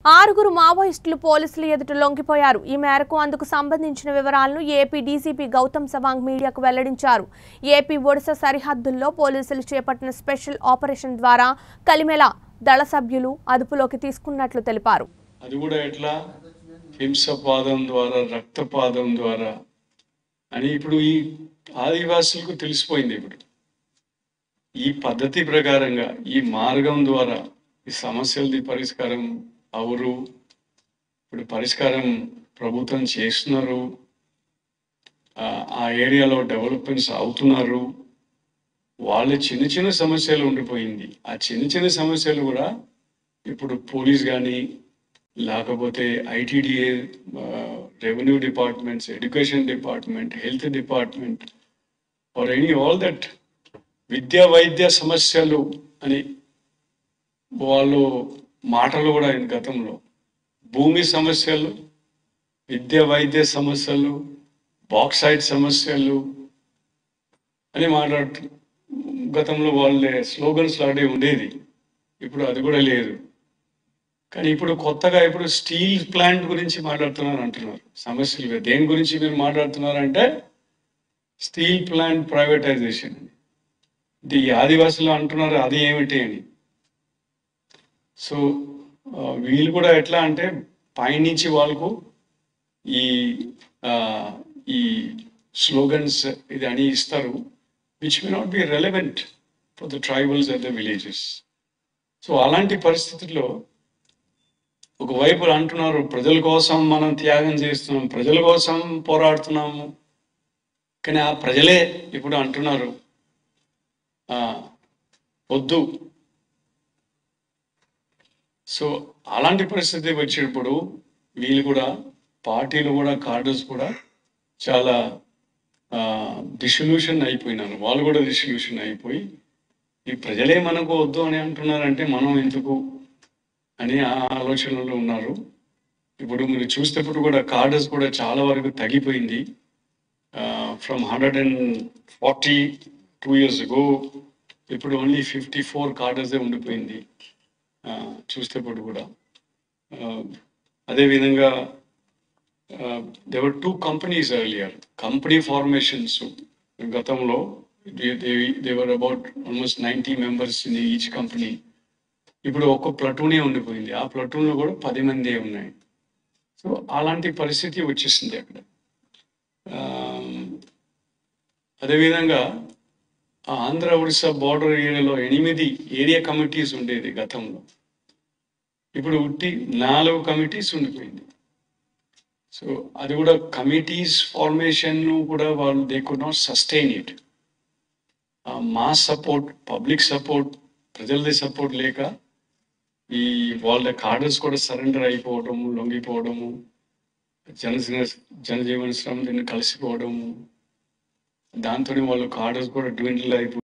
ఆరుగురు మావోయిస్టులు పోలీసులు ఎదుట లొంగిపోయారు ఈ మేరకు అందుకు సంబంధించిన వివరాలను ఏపీ డీసీపీ గౌతమ్ సవాంగ్ మీడియాకు వెల్లడించారు ఏపీ ఒడిశా సరిహద్దుల్లో పోలీసులు చేపట్టిన స్పెషల్ ఆపరేషన్ ద్వారా కలిమెల దళ సభ్యులు అదుపులోకి తీసుకున్నట్లు తెలిపారు అది కూడా ఎట్లా హింసపాదం ద్వారా రక్తపాతం ద్వారా అని ఇప్పుడు ఈ ఆదివాసులకు తెలిసిపోయింది ఇప్పుడు ఈ పద్ధతి ప్రకారంగా ఈ మార్గం ద్వారా ఈ సమస్యలది పరిష్కారం అవరు ఇప్పుడు పరిష్కారం ప్రభుత్వం చేస్తున్నారు ఆ, ఆ ఏరియాలో డెవలప్మెంట్స్ అవుతున్నారు వాళ్ళ చిన్న చిన్న సమస్యలు ఉండిపోయింది ఆ చిన్న చిన్న సమస్యలు కూడా ఇప్పుడు పోలీస్ కానీ లేకపోతే ITDA revenue departments education department health department are any all that విద్యా వైద్య సమస్యలు అని వాళ్ళు మాటలు కూడా ఆయన గతంలో భూమి సమస్యలు విద్య వైద్య సమస్యలు బాక్సైట్ సమస్యలు అని మాట్లాడుతూ గతంలో వాళ్ళే స్లోగన్స్ లాంటివి ఉండేది ఇప్పుడు అది కూడా లేదు కానీ ఇప్పుడు కొత్తగా ఇప్పుడు స్టీల్ ప్లాంట్ గురించి మాట్లాడుతున్నారు అంటున్నారు సమస్యలు ఇవే. దేని గురించి మీరు మాట్లాడుతున్నారంటే స్టీల్ ప్లాంట్ ప్రైవేటైజేషన్ అని ఇది ఈ ఆదివాసులు అంటున్నారు అది ఏమిటి అని సో ఆ, వీళ్ళు కూడా ఎట్లా అంటే పైనుంచి వాళ్ళకు ఈ ఆ, ఈ స్లోగన్స్ ఇది అని ఇస్తారు which may not be relevant for the tribals at the villages so అలాంటి పరిస్థితుల్లో ఒకవైపు అంటున్నారు ప్రజల కోసం మనం త్యాగం చేస్తున్నాం ప్రజల కోసం పోరాడుతున్నాము కానీ ఆ ప్రజలే ఇప్పుడు అంటున్నారు ఆ, వద్దు సో అలాంటి పరిస్థితి వచ్చినప్పుడు వీళ్ళు కూడా పార్టీలు కూడా కార్డర్స్ కూడా చాలా డిసొల్యూషన్ అయిపోయినారు వాళ్ళు కూడా డిసొల్యూషన్ అయిపోయి ఈ ప్రజలే మనకు వద్దు అని అంటున్నారంటే మనం ఎందుకు అని ఆ ఆలోచనలో ఉన్నారు ఇప్పుడు మీరు చూసేటప్పుడు కూడా కార్డర్స్ కూడా చాలా వరకు తగ్గిపోయింది from hundred and forty two years go ఇప్పుడు ఓన్లీ ఫిఫ్టీ ఫోర్ కార్డర్సే ఉండిపోయింది ఆ, చూసేటప్పుడు కూడా ఆ, అదేవిధంగా they were two companies earlier company formations గతంలో they were about almost ninety members in each company ఇప్పుడు ఒక్క ప్లటూనే ఉండిపోయింది ఆ ప్లటూన్లో కూడా పది మందే ఉన్నాయి సో అలాంటి పరిస్థితి వచ్చేసింది అక్కడ ఆ, అదేవిధంగా ఆ ఆంధ్ర ఒడిశా బార్డర్ ఏరియాలో ఎనిమిది ఏరియా కమిటీస్ ఉండేది గతంలో ఇప్పుడు ఉట్టి నాలుగు కమిటీస్ ఉండిపోయింది సో అది కూడా కమిటీస్ ఫార్మేషన్ కూడా వాళ్ళు they could not sustain it మా సపోర్ట్ పబ్లిక్ సపోర్ట్ ప్రజలది సపోర్ట్ లేక ఈ వాళ్ళ కార్డర్స్ కూడా సరెండర్ అయిపోవడము లొంగిపోవడము జనజీవన జనజీవన శ్రమ కలిసిపోవడము దాంతో వాళ్ళు కార్డర్స్ కూడా డ్విండిల్ అయిపో